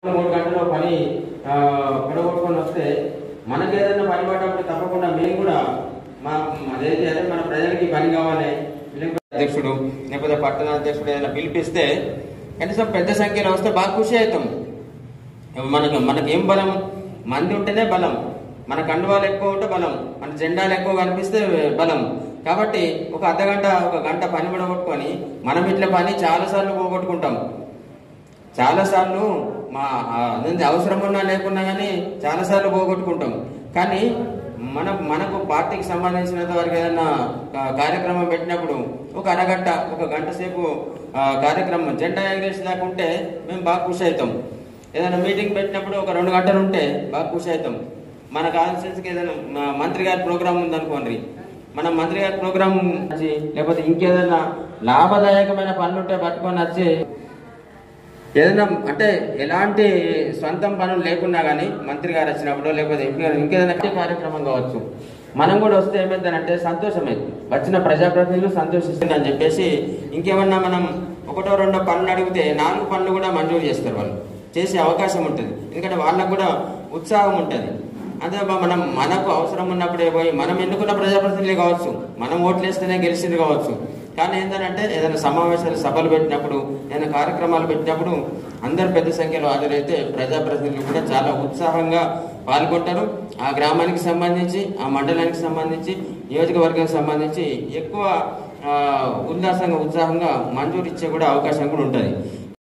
మూడు గంటల పని ఆ, పొడగొట్టుకొని వస్తే మనకి ఏదైనా పని పడ్డప్పుడు తప్పకుండా మేము కూడా మా అదైతే అదే మన ప్రజలకి పని కావాలి లేకపోతే అధ్యక్షుడు లేకపోతే పట్టణ అధ్యక్షుడు ఏదైనా పిలిపిస్తే కనీసం పెద్ద సంఖ్యలో వస్తే బాగా ఖుషి అవుతాం మనకు మనకి ఏం బలం మంది ఉంటేనే బలం మన కండువాలు ఎక్కువ ఉంటే బలం మన జెండాలు ఎక్కువ కనిపిస్తే బలం కాబట్టి ఒక అర్ధగంట ఒక గంట పని పడగొట్టుకొని మనం ఇట్లా పని చాలాసార్లు పోగొట్టుకుంటాం చాలాసార్లు మా ఆ, అదేంటి అవసరం ఉన్నా లేకున్నా కానీ చాలాసార్లు పోగొట్టుకుంటాం కానీ మన మనకు పార్టీకి సంబంధించినంత వరకు ఏదైనా ఆ, కార్యక్రమం పెట్టినప్పుడు ఒక అరగంట ఒక గంట సేపు ఆ, కార్యక్రమం జెండా ఎగరేసి దాకా ఉంటే మేము బాగా ఖుషి అవుతాం ఏదైనా మీటింగ్ పెట్టినప్పుడు ఒక రెండు గంటలు ఉంటే బాగా ఖుషి అవుతాం మన కాన్స్టిట్యూన్సీకి ఏదైనా మా- మంత్రి గారి ప్రోగ్రామ్ ఉందనుకోండి మనం మంత్రి గారి ప్రోగ్రామ్ వచ్చి లేకపోతే ఇంకేదైనా లాభదాయకమైన పనులు ఉంటే పట్టుకొని వచ్చి ఏదైనా అంటే ఎలాంటి సొంతం పనులు లేకున్నా కానీ మంత్రి గారు వచ్చినప్పుడు లేకపోతే ఎంపీ గారు ఇంకేదైనా కార్యక్రమం కావచ్చు మనం కూడా వస్తే ఏమైందనంటే సంతోషమే వచ్చిన ప్రజాప్రతినిధులు సంతోషిస్తుంది అని చెప్పేసి ఇంకేమన్నా మనం ఒకటో రెండో పనులు అడిగితే నాలుగు పనులు కూడా మంజూరు చేస్తారు వాళ్ళు చేసే అవకాశం ఉంటుంది ఎందుకంటే వాళ్ళకు కూడా ఉత్సాహం ఉంటుంది అంతే బా మనం మనకు అవసరం ఉన్నప్పుడే పోయి మనం ఎన్నుకున్న ప్రజాప్రతినిధులే కావచ్చు మనం ఓట్లు వేస్తేనే గెలిచింది కావచ్చు కానీ ఏంటంటే ఏదైనా సమావేశాలు సభలు పెట్టినప్పుడు ఏదైనా కార్యక్రమాలు పెట్టినప్పుడు అందరు పెద్ద సంఖ్యలో హాజరైతే ప్రజాప్రతినిధులు కూడా చాలా ఉత్సాహంగా పాల్గొంటారు ఆ గ్రామానికి సంబంధించి ఆ మండలానికి సంబంధించి నియోజకవర్గానికి సంబంధించి ఎక్కువ ఆ, ఉల్లాసంగా ఉత్సాహంగా మంజూరు ఇచ్చే కూడా అవకాశం కూడా ఉంటుంది